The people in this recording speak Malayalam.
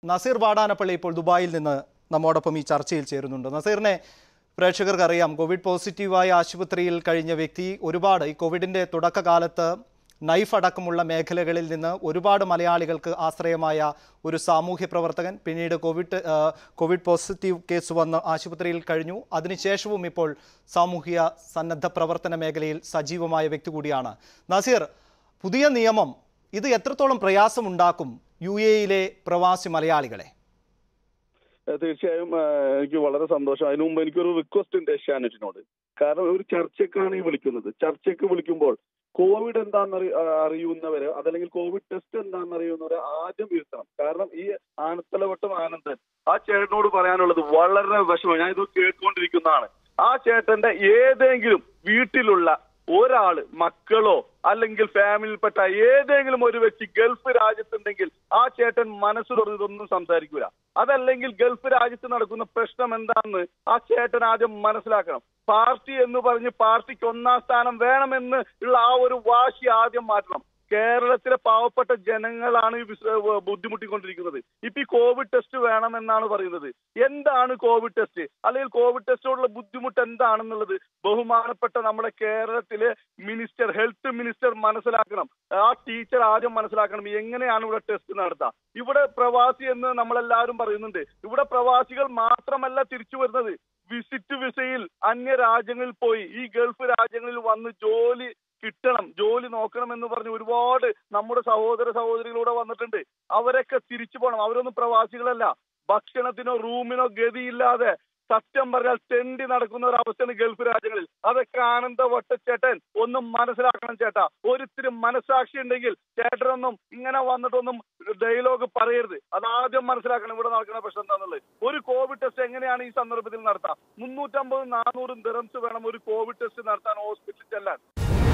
നസീർ വാടാനപ്പള്ളി ഇപ്പോൾ ദുബായിൽ നിന്ന് നമ്മോടൊപ്പം ഈ ചർച്ചയിൽ ചേരുന്നുണ്ട് നസീറിനെ പ്രേക്ഷകർക്ക് അറിയാം കോവിഡ് പോസിറ്റീവായ ആശുപത്രിയിൽ കഴിഞ്ഞ വ്യക്തി ഒരുപാട് ഈ കോവിഡിൻ്റെ തുടക്കകാലത്ത് നൈഫ് അടക്കമുള്ള മേഖലകളിൽ നിന്ന് ഒരുപാട് മലയാളികൾക്ക് ആശ്രയമായ ഒരു സാമൂഹ്യ പ്രവർത്തകൻ പിന്നീട് കോവിഡ് ആ, കോവിഡ് പോസിറ്റീവ് കേസ് വന്ന് ആശുപത്രിയിൽ കഴിഞ്ഞു അതിനുശേഷവും ഇപ്പോൾ സാമൂഹ്യ സന്നദ്ധ പ്രവർത്തന മേഖലയിൽ സജീവമായ വ്യക്തി കൂടിയാണ് നസീർ പുതിയ നിയമം ഇത് എത്രത്തോളം പ്രയാസമുണ്ടാക്കും യു എയിലെ പ്രവാസി മലയാളികളെ ഏഹ് തീർച്ചയായും ഏഹ് എനിക്ക് വളരെ സന്തോഷം അതിനു മുമ്പ് എനിക്കൊരു റിക്വസ്റ്റ് ഉണ്ട് ഏഷ്യാനെറ്റിനോട് കാരണം ഒരു ചർച്ചയ്ക്കാണ് ഈ വിളിക്കുന്നത് ചർച്ചയ്ക്ക് വിളിക്കുമ്പോൾ കോവിഡ് എന്താണെന്ന് അറി- ആ- അറിയുന്നവര് അതല്ലെങ്കിൽ കോവിഡ് ടെസ്റ്റ് എന്താണെന്ന് അറിയുന്നവര് ആദ്യം ഇരുത്തണം കാരണം ഈ ആനത്തലവട്ടം ആനന്ദൻ ആ ചേട്ടനോട് പറയാനുള്ളത് വളരെ വിഷമം ഞാൻ ഇത് കേട്ടുകൊണ്ടിരിക്കുന്നതാണ് ആ ചേട്ടന്റെ ഏതെങ്കിലും വീട്ടിലുള്ള ഒരാള് മക്കളോ അല്ലെങ്കിൽ ഫാമിലിയിൽപ്പെട്ട ഏതെങ്കിലും ഒരു വ്യക്തി ഗൾഫ് രാജ്യത്തുണ്ടെങ്കിൽ ആ ചേട്ടൻ മനസ്സ് തുറന്നിതൊന്നും സംസാരിക്കൂല അതല്ലെങ്കിൽ ഗൾഫ് രാജ്യത്ത് നടക്കുന്ന പ്രശ്നം എന്താണെന്ന് ആ ചേട്ടൻ ആദ്യം മനസ്സിലാക്കണം പാർട്ടി എന്ന് പറഞ്ഞ് പാർട്ടിക്ക് ഒന്നാം സ്ഥാനം വേണമെന്ന് ഉള്ള ആ ഒരു വാശി ആദ്യം മാറ്റണം കേരളത്തിലെ പാവപ്പെട്ട ജനങ്ങളാണ് ഈ വിസ്- ഏഹ് ബുദ്ധിമുട്ടിക്കൊണ്ടിരിക്കുന്നത് ഇപ്പൊ ഈ കോവിഡ് ടെസ്റ്റ് വേണമെന്നാണ് പറയുന്നത് എന്താണ് കോവിഡ് ടെസ്റ്റ് അല്ലെങ്കിൽ കോവിഡ് ടെസ്റ്റോടുള്ള ബുദ്ധിമുട്ട് എന്താണെന്നുള്ളത് ബഹുമാനപ്പെട്ട നമ്മുടെ കേരളത്തിലെ മിനിസ്റ്റർ ഹെൽത്ത് മിനിസ്റ്റർ മനസ്സിലാക്കണം ആ ടീച്ചർ ആദ്യം മനസ്സിലാക്കണം എങ്ങനെയാണ് ഇവിടെ ടെസ്റ്റ് നടത്തുക ഇവിടെ പ്രവാസി എന്ന് നമ്മളെല്ലാവരും പറയുന്നുണ്ട് ഇവിടെ പ്രവാസികൾ മാത്രമല്ല തിരിച്ചു വരുന്നത് വിസിറ്റ് വിസയിൽ അന്യ രാജ്യങ്ങളിൽ പോയി ഈ ഗൾഫ് രാജ്യങ്ങളിൽ വന്ന് ജോലി കിട്ടണം ജോലി നോക്കണം എന്ന് പറഞ്ഞ് ഒരുപാട് നമ്മുടെ സഹോദര സഹോദരികളൂടെ വന്നിട്ടുണ്ട് അവരൊക്കെ തിരിച്ചു പോകണം അവരൊന്നും പ്രവാസികളല്ല ഭക്ഷണത്തിനോ റൂമിനോ ഗതിയില്ലാതെ സത്യം പറഞ്ഞാൽ തെണ്ടി നടക്കുന്ന ഒരു അവസ്ഥയാണ് ഗൾഫ് രാജ്യങ്ങളിൽ അതൊക്കെ ആനന്ദ വട്ടച്ചേട്ടൻ ഒന്നും മനസ്സിലാക്കണം ചേട്ടാ ഒരിത്തിരി മനസാക്ഷി ഉണ്ടെങ്കിൽ ചേട്ടനൊന്നും ഇങ്ങനെ വന്നിട്ടൊന്നും ഡയലോഗ് പറയരുത് അത് ആദ്യം മനസ്സിലാക്കണം ഇവിടെ നടക്കുന്ന പ്രശ്നം എന്താണെന്നുള്ളത് ഒരു കോവിഡ് ടെസ്റ്റ് എങ്ങനെയാണ് ഈ സന്ദർഭത്തിൽ നടത്താം മുന്നൂറ്റമ്പതും നാനൂറും ദിറംസ് വേണം ഒരു കോവിഡ് ടെസ്റ്റ് നടത്താൻ ഹോസ്പിറ്റലിൽ ചെല്ലാൻ